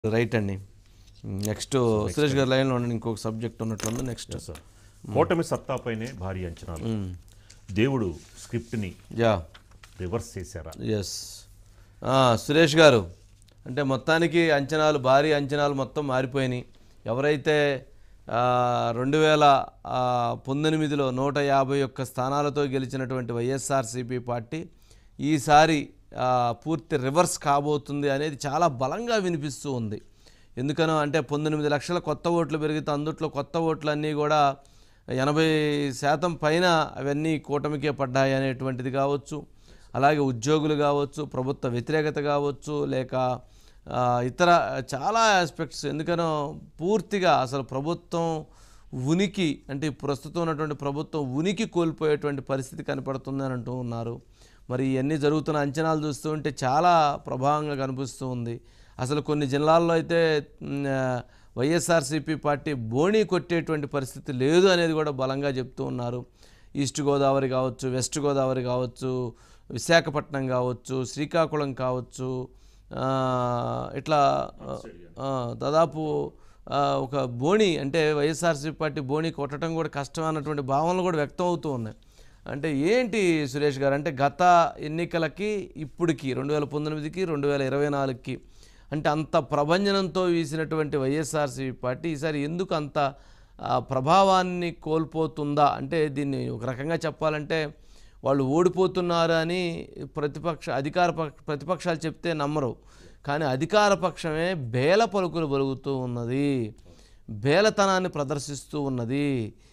Right అండి next Suresh గారి లైన్లో ఉండండి ఇంకొక సబ్జెక్ట్ ఉన్నట్లుంది నెక్స్ట్ సార్ కూటమి సత్తాపైనే భారీ అంచనాలు దేవుడు స్క్రిప్ట్ని యా రివర్స్ చేశారా ఎస్ సురేష్ గారు అంటే మొత్తానికి అంచనాలు భారీ అంచనాలు మొత్తం మారిపోయినాయి ఎవరైతే ఆ, రెండు వేల ఆ, పంతొమ్మిదిలో నూట యాభై ఒక్క స్థానాలతో గెలిచినటువంటి వైఎస్ఆర్సీపీ పార్టీ ఈసారి ఆ, పూర్తి రివర్స్ కాబోతుంది అనేది చాలా బలంగా వినిపిస్తూ ఉంది ఎందుకనో అంటే పంతొమ్మిది లక్షల కొత్త ఓట్లు పెరిగితే అందుట్లో కొత్త ఓట్లన్నీ కూడా ఎనభై శాతం పైన అవన్నీ కూటమికే పడ్డాయి అనేటువంటిది కావచ్చు అలాగే ఉద్యోగులు కావచ్చు ప్రభుత్వ వ్యతిరేకత కావచ్చు లేక ఆ, ఇతర చాలా ఆస్పెక్ట్స్ ఎందుకనో పూర్తిగా అసలు ప్రభుత్వం ఉనికి అంటే ఈ ప్రస్తుతం ఉన్నటువంటి ప్రభుత్వం ఉనికి కోల్పోయేటువంటి పరిస్థితి కనపడుతుంది అని అంటూ ఉన్నారు మరి ఇవన్నీ జరుగుతున్న అంచనాలు చూస్తూ ఉంటే చాలా ప్రభావంగా కనిపిస్తూ ఉంది అసలు కొన్ని జిల్లాల్లో అయితే మ్, ఆ, వైఎస్ఆర్సీపీ పార్టీ బోణీ కొట్టేటువంటి పరిస్థితి లేదు అనేది కూడా బలంగా చెప్తూ ఉన్నారు ఈస్ట్ గోదావరి కావచ్చు వెస్ట్ గోదావరి కావచ్చు విశాఖపట్నం కావచ్చు శ్రీకాకుళం కావచ్చు ఆ, ఇట్లా ఆ, దాదాపు ఆ, ఒక బోణి అంటే వైఎస్ఆర్సీపీ పార్టీ బోణి కొట్టడం కూడా కష్టం అన్నటువంటి భావనలు కూడా వ్యక్తం అవుతూ ఉన్నాయి అంటే ఏంటి సురేష్ గారు అంటే గత ఎన్నికలకి ఇప్పటికి రెండు వేల పంతొమ్మిదికి రెండు వేల ఇరవై నాలుగుకి అంటే అంత ప్రభంజనంతో వీసినటువంటి వైఎస్ఆర్సీపీ పార్టీ ఈసారి ఎందుకు అంత ఆ, ప్రభావాన్ని కోల్పోతుందా అంటే దీన్ని ఒక రకంగా చెప్పాలంటే వాళ్ళు ఓడిపోతున్నారు అని ప్రతిపక్ష అధికార పక్ష ప్రతిపక్షాలు చెప్తే నమ్మరు కానీ అధికార పక్షమే బేల పలుకులు పలుకుతూ ఉన్నది బేలతనాన్ని ప్రదర్శిస్తూ ఉన్నది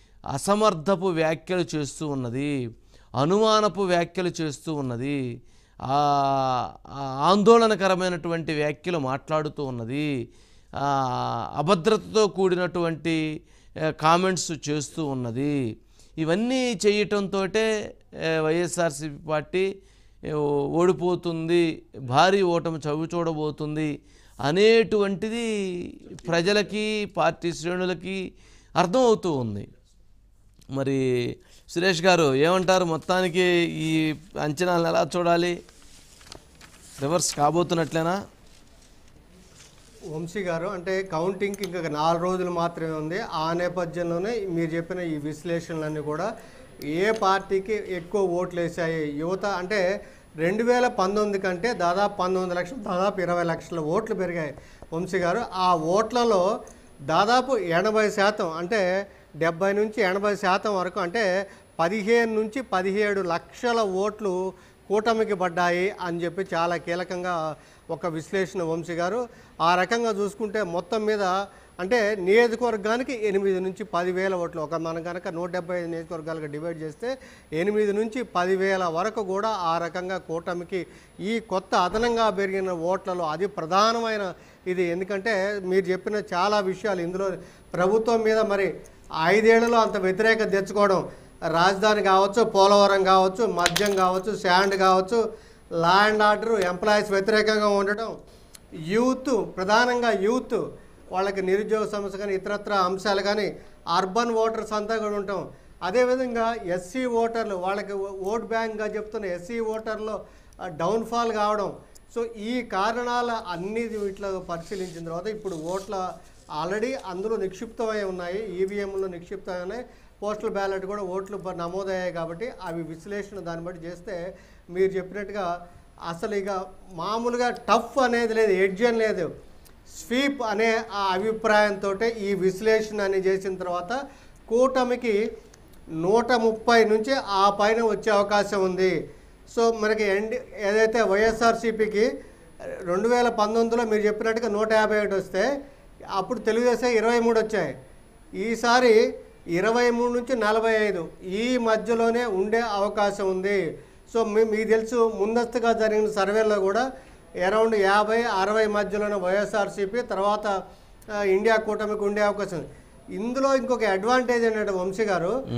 అసమర్థపు వ్యాఖ్యలు చేస్తూ ఉన్నది అనుమానపు వ్యాఖ్యలు చేస్తూ ఉన్నది ఆ ఆ ఆందోళనకరమైనటువంటి వ్యాఖ్యలు మాట్లాడుతూ ఉన్నది ఆ అభద్రతతో కూడినటువంటి కామెంట్స్ చేస్తూ ఉన్నది ఇవన్నీ చేయటంతో వైఎస్ఆర్సీపీ పార్టీ ఏ, ఓడిపోతుంది భారీ ఓటమి చవి చూడబోతుంది అనేటువంటిది ప్రజలకి పార్టీ శ్రేణులకి అర్థమవుతూ ఉంది మరి సురేష్ గారు ఏమంటారు మొత్తానికి ఈ అంచనాలను ఎలా చూడాలి రివర్స్ కాబోతున్నట్లేనా వంశీ గారు అంటే కౌంటింగ్కి ఇంకా నాలుగు రోజులు మాత్రమే ఉంది ఆ నేపథ్యంలోనే మీరు చెప్పిన ఈ విశ్లేషణలన్నీ కూడా ఏ పార్టీకి ఎక్కువ ఓట్లు వేసాయి యువత అంటే రెండు వేల పంతొమ్మిది కంటే దాదాపు పంతొమ్మిది లక్షలు దాదాపు ఇరవై లక్షల ఓట్లు పెరిగాయి వంశీ గారు ఆ ఓట్లలో దాదాపు ఎనభై శాతం అంటే డెబ్బై నుంచి ఎనభై శాతం వరకు అంటే పదిహేను నుంచి పదిహేడు లక్షల ఓట్లు కూటమికి పడ్డాయి అని చెప్పి చాలా కీలకంగా ఒక విశ్లేషణ వంశీ గారు ఆ రకంగా చూసుకుంటే మొత్తం మీద అంటే నియోజకవర్గానికి ఎనిమిది నుంచి పదివేల ఓట్లు ఒక మనం కనుక నూట డెబ్బై ఐదు నియోజకవర్గాలుగా డివైడ్ చేస్తే ఎనిమిది నుంచి పదివేల వరకు కూడా ఆ రకంగా కూటమికి ఈ కొత్త అదనంగా పెరిగిన ఓట్లలో అది ప్రధానమైన ఇది ఎందుకంటే మీరు చెప్పిన చాలా విషయాలు ఇందులో ప్రభుత్వం మీద మరి ఐదేళ్లలో అంత వ్యతిరేకత తెచ్చుకోవడం రాజధాని కావచ్చు పోలవరం కావచ్చు మద్యం కావచ్చు శాండ్ కావచ్చు లా అండ్ ఆర్డర్ ఎంప్లాయీస్ వ్యతిరేకంగా ఉండటం యూత్ ప్రధానంగా యూత్ వాళ్ళకి నిరుద్యోగ సమస్య కానీ ఇతరత్ర అంశాలు కానీ అర్బన్ ఓటర్స్ అంతా కూడా ఉంటాం అదేవిధంగా ఎస్సీ ఓటర్లు వాళ్ళకి ఓట్ బ్యాంక్గా చెప్తున్న ఎస్సీ ఓటర్లో డౌన్ఫాల్ కావడం సో ఈ కారణాల అన్ని వీటిలో పరిశీలించిన తర్వాత ఇప్పుడు ఓట్ల ఆల్రెడీ అందులో నిక్షిప్తమై ఉన్నాయి ఈవీఎంలో నిక్షిప్తమై ఉన్నాయి పోస్టల్ బ్యాలెట్ కూడా ఓట్లు ప- నమోదయ్యాయి కాబట్టి అవి విశ్లేషణ దాన్ని బట్టి చేస్తే మీరు చెప్పినట్టుగా అసలు ఇక మామూలుగా టఫ్ అనేది లేదు ఎడ్జ్ అని లేదు స్వీప్ అనే ఆ అభిప్రాయంతో ఈ విశ్లేషణ అని చేసిన తర్వాత కూటమికి నూట ముప్పై నుంచి ఆ పైన వచ్చే అవకాశం ఉంది సో మనకి ఎండ్ ఏదైతే వైఎస్ఆర్సీపీకి రెండు వేల పంతొమ్మిదిలో మీరు చెప్పినట్టుగా నూట యాభై ఒకటి వస్తే అప్పుడు తెలుగుదేశం ఇరవై మూడు వచ్చాయి ఈసారి ఇరవై మూడు నుంచి నలభై ఐదు ఈ మధ్యలోనే ఉండే అవకాశం ఉంది సో మీ మీకు తెలుసు ముందస్తుగా జరిగిన సర్వేలో కూడా అరౌండ్ యాభై అరవై మధ్యలోనే వైఎస్ఆర్సీపీ తర్వాత ఆ, ఇండియా కూటమికి ఉండే అవకాశం ఉంది. ఇందులో ఇంకొక అడ్వాంటేజ్ ఏంటంటే వంశీ గారు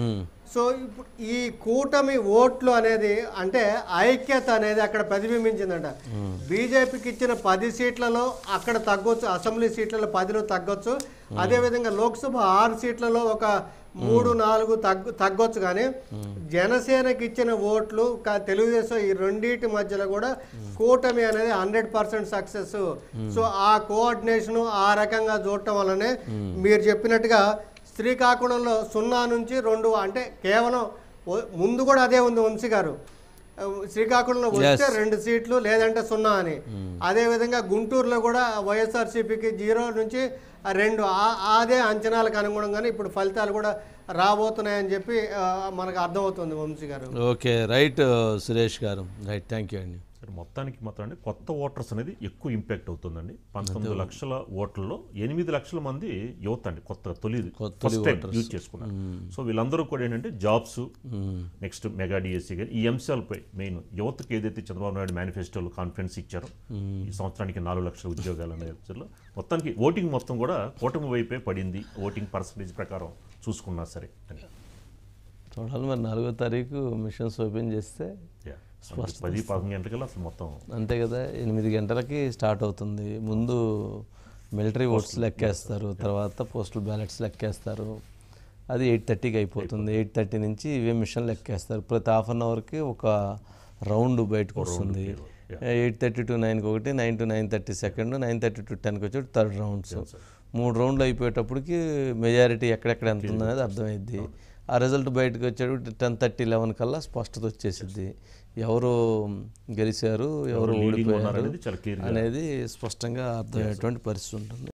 సో ఇప్పుడు ఈ కూటమి ఓట్లు అనేది అంటే ఐక్యత అనేది అక్కడ ప్రతిబింబించిందంట బీజేపీకి ఇచ్చిన పది సీట్లలో అక్కడ తగ్గొచ్చు అసెంబ్లీ సీట్లలో పదిలో తగ్గొచ్చు అదేవిధంగా లోక్సభ ఆరు సీట్లలో ఒక మూడు నాలుగు తగ్గు తగ్గొచ్చు కానీ జనసేనకి ఇచ్చిన ఓట్లు కా- తెలుగుదేశం ఈ రెండింటి మధ్యలో కూడా కూటమి అనేది హండ్రెడ్ పర్సెంట్ సక్సెస్ సో ఆ కోఆర్డినేషన్ ఆ రకంగా చూడటం వల్లనే మీరు చెప్పినట్టుగా శ్రీకాకుళంలో సున్నా నుంచి రెండు అంటే కేవలం ఓ- ముందు కూడా అదే ఉంది వంశీ గారు ఆ, శ్రీకాకుళంలో వస్తే రెండు సీట్లు లేదంటే సున్నా అని అదే విధంగా గుంటూరులో కూడా వైఎస్ఆర్సీపీకి జీరో నుంచి ఆ రెండు ఆ- అదే అంచనాలకు అనుగుణంగానే ఇప్పుడు ఫలితాలు కూడా రాబోతున్నాయని చెప్పి ఆ, మనకు అర్థమవుతుంది వంశీ గారు ఓకే రైట్ సురేష్ గారు రైట్ థ్యాంక్ యూ అండి సరే మొత్తానికి మాత్రం అండి కొత్త ఓటర్స్ అనేది ఎక్కువ ఇంపాక్ట్ అవుతుందండి పంతొమ్మిది లక్షల ఓట్లలో ఎనిమిది లక్షల మంది యువత అండి కొత్త తొలి ఫస్ట్ టైం యూజ్ చేసుకున్నారు సో వీళ్ళందరూ కూడా ఏంటంటే జాబ్స్ నెక్స్ట్ మెగా డిఎస్సీ గారి ఈ అంశాలపై మెయిన్ యువతకు ఏదైతే చంద్రబాబు నాయుడు మేనిఫెస్టోలో కాన్ఫిడెన్స్ ఇచ్చారో ఈ సంవత్సరానికి నాలుగు లక్షల ఉద్యోగాలు అనే అంశాల్లో మొత్తానికి ఓటింగ్ మొత్తం కూడా కూటమి వైపే పడింది ఓటింగ్ పర్సంటేజ్ ప్రకారం చూసుకున్నా సరే అని చూడాలి మరి నాలుగో తారీఖు మిషన్స్ ఓపెన్ చేస్తే Yeah. మనకి పది పదకొండు గంటలకల్లా అసలు మొత్తం అంతే కదా ఎనిమిది గంటలకి స్టార్ట్ అవుతుంది ముందు మిలిటరీ ఓట్స్ లెక్కేస్తారు తర్వాత పోస్టల్ బ్యాలెట్స్ లెక్కేస్తారు అది ఎయిట్ థర్టీకి అయిపోతుంది ఎయిట్ థర్టీ నుంచి ఇవే మిషన్ లెక్కేస్తారు ప్రతి హాఫ్ అన్ అవర్కి ఒక రౌండ్ బయటకు వస్తుంది ఎయిట్ థర్టీ టు నైన్కి ఒకటి nine to nine thirty second nine thirty to టెన్కి వచ్చి థర్డ్ రౌండ్స్ మూడు రౌండ్లు అయిపోయేటప్పటికి మెజారిటీ ఎక్కడెక్కడ ఎంత ఉందనేది అర్థమైద్ది ఆ రిజల్ట్ బయటకు వచ్చేటప్పుడు టెన్ థర్టీ లెవెన్ కల్లా స్పష్టత వచ్చేసిద్ది ఎవరు గెలిచారు ఎవరు leading ఓడిపోయారు ఉన్నారనేది చాలా clear గా అనేది స్పష్టంగా అర్థమయ్యేటువంటి పరిస్థితి ఉంటుంది